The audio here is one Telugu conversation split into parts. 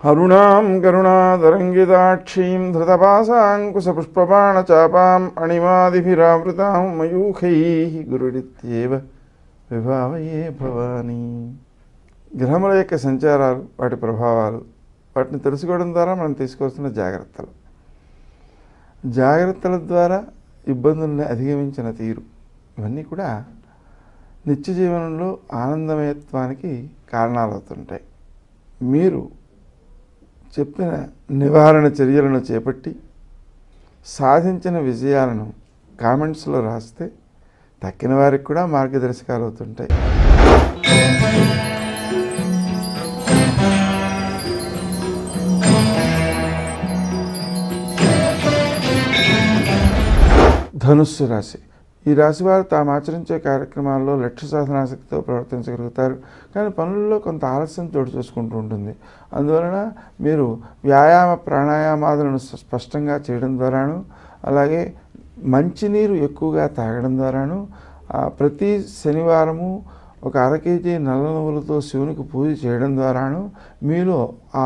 అరుణాం కరుణాతరంగితాక్షీం ధృతపాశాంకుశపుష్పబాణచాపాం అణిమాదిభిరావృతాం మయూఖైः గురుడిత్యేవ విభావయే భవానీ గ్రహముల యొక్క సంచారాలు వాటి ప్రభావాలు వాటిని తెలుసుకోవడం ద్వారా మనం తీసుకోవాల్సిన జాగ్రత్తలు జాగ్రత్తల ద్వారా ఇబ్బందుల్ని అధిగమించిన తీరు ఇవన్నీ కూడా నిత్య జీవనంలో ఆనందమయత్వానికి కారణాలవుతుంటాయి మీరు చెప్పిన నివారణ చర్యలను చేపట్టి సాధించిన విజయాలను కామెంట్స్లో రాస్తే తక్కిన వారికి కూడా మార్గదర్శకాలు అవుతుంటాయి ధనుస్సు రాశి ఈ రాశి వారు తాము ఆచరించే కార్యక్రమాల్లో లక్ష్య సాధనాశక్తితో ప్రవర్తించగలుగుతారు కానీ పనుల్లో కొంత ఆలస్యం చోటు చేసుకుంటూ ఉంటుంది అందువలన మీరు వ్యాయామ ప్రాణాయామాదులను స్ప- స్పష్టంగా చేయడం ద్వారాను అలాగే మంచినీరు ఎక్కువగా తాగడం ద్వారాను ఆ, ప్రతి శనివారము ఒక అర కేజీ నల్ల నువ్వులతో శివునికి పూజ చేయడం ద్వారాను మీలో ఆ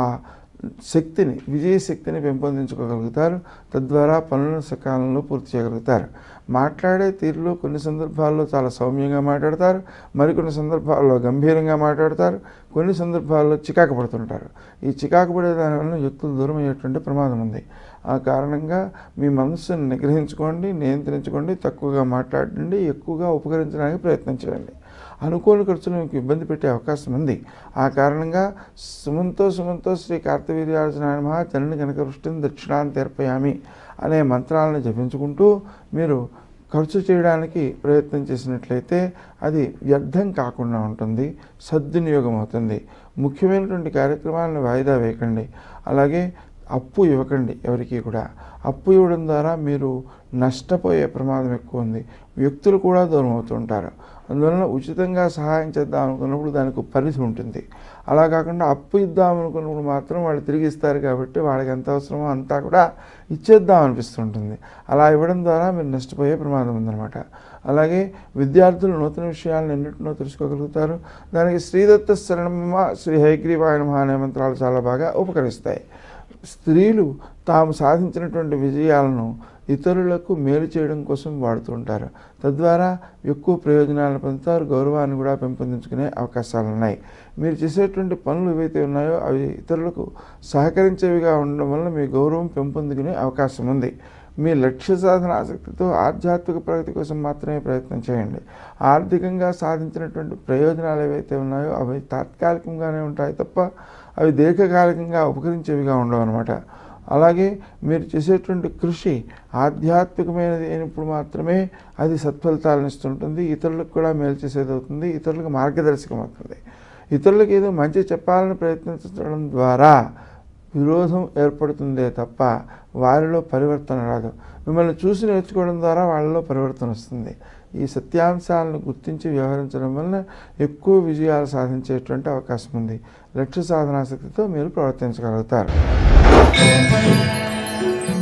శక్తిని విజయ శక్తిని పెంపొందించుకోగలుగుతారు తద్వారా పనులను సకాలంలో పూర్తి చేయగలుగుతారు మాట్లాడే తీరులో కొన్ని సందర్భాల్లో చాలా సౌమ్యంగా మాట్లాడతారు మరికొన్ని సందర్భాల్లో గంభీరంగా మాట్లాడతారు కొన్ని సందర్భాల్లో చికాకు పడుతుంటారు ఈ చికాకు పడే దాని వలన వ్యక్తులు దూరం అయ్యేటువంటి ప్రమాదం ఉంది ఆ కారణంగా మీ మనస్సును నిగ్రహించుకోండి నియంత్రించుకోండి తక్కువగా మాట్లాడండి ఎక్కువగా ఉపకరించడానికి ప్రయత్నం చేయండి అనుకోని ఖర్చులు మీకు ఇబ్బంది పెట్టే అవకాశం ఉంది ఆ కారణంగా సుమంతో సుమంతో శ్రీ కార్తవీర్యార్జున నమః జనని కనుక వృష్టిని దక్షిణాన్ని తీర్పయామి అనే మంత్రాలను జపించుకుంటూ మీరు ఖర్చు చేయడానికి ప్రయత్నం చేసినట్లయితే అది వ్యర్థం కాకుండా ఉంటుంది సద్వినియోగం అవుతుంది ముఖ్యమైనటువంటి కార్యక్రమాలను వాయిదా వేయకండి అలాగే అప్పు ఇవ్వకండి ఎవరికి కూడా అప్పు ఇవ్వడం ద్వారా మీరు నష్టపోయే ప్రమాదం ఎక్కువ ఉంది వ్యక్తులు కూడా దూరం అవుతుంటారు అందువలన ఉచితంగా సహాయం చేద్దాం అనుకున్నప్పుడు దానికి ఒక పరిధి ఉంటుంది అలా కాకుండా అప్పు ఇద్దాం అనుకున్నప్పుడు మాత్రం వాళ్ళు తిరిగి ఇస్తారు కాబట్టి వాళ్ళకి ఎంత అవసరమో అంతా కూడా ఇచ్చేద్దాం అనిపిస్తుంటుంది అలా ఇవ్వడం ద్వారా మీరు నష్టపోయే ప్రమాదం ఉందన్నమాట అలాగే విద్యార్థులు నూతన విషయాలను ఎన్నింటినో తెలుసుకోగలుగుతారు దానికి శ్రీదత్త శరణమ్మ శ్రీ హైగ్రీవాయ నమః అనే మంత్రాలు చాలా బాగా ఉపకరిస్తాయి స్త్రీలు తాము సాధించినటువంటి విజయాలను ఇతరులకు మేలు చేయడం కోసం వాడుతుంటారు తద్వారా ఎక్కువ ప్రయోజనాలను పొందుతారు గౌరవాన్ని కూడా పెంపొందించుకునే అవకాశాలు ఉన్నాయి మీరు చేసేటువంటి పనులు ఏవైతే ఉన్నాయో అవి ఇతరులకు సహకరించేవిగా ఉండడం వల్ల మీ గౌరవం పెంపొందుకునే అవకాశం ఉంది మీ లక్ష్య సాధన ఆసక్తితో ఆధ్యాత్మిక ప్రగతి కోసం మాత్రమే ప్రయత్నం చేయండి ఆర్థికంగా సాధించినటువంటి ప్రయోజనాలు ఏవైతే ఉన్నాయో అవి తాత్కాలికంగానే ఉంటాయి తప్ప అవి దీర్ఘకాలికంగా ఉపకరించేవిగా ఉండవు అనమాట అలాగే మీరు చేసేటువంటి కృషి ఆధ్యాత్మికమైనది అయినప్పుడు మాత్రమే అది సత్ఫలితాలను ఇస్తుంటుంది ఇతరులకు కూడా మేలు చేసేది అవుతుంది ఇతరులకు మార్గదర్శకం అవుతుంది ఇతరులకు ఏదో మంచి చెప్పాలని ప్రయత్నించడం ద్వారా విరోధం ఏర్పడుతుందే తప్ప వారిలో పరివర్తన రాదు మిమ్మల్ని చూసి నేర్చుకోవడం ద్వారా వాళ్ళలో పరివర్తన వస్తుంది ఈ సత్యాంశాలను గుర్తించి వ్యవహరించడం వలన ఎక్కువ విజయాలు సాధించేటువంటి అవకాశం ఉంది లక్ష్య సాధనాశక్తితో మీరు ప్రవర్తించగలుగుతారు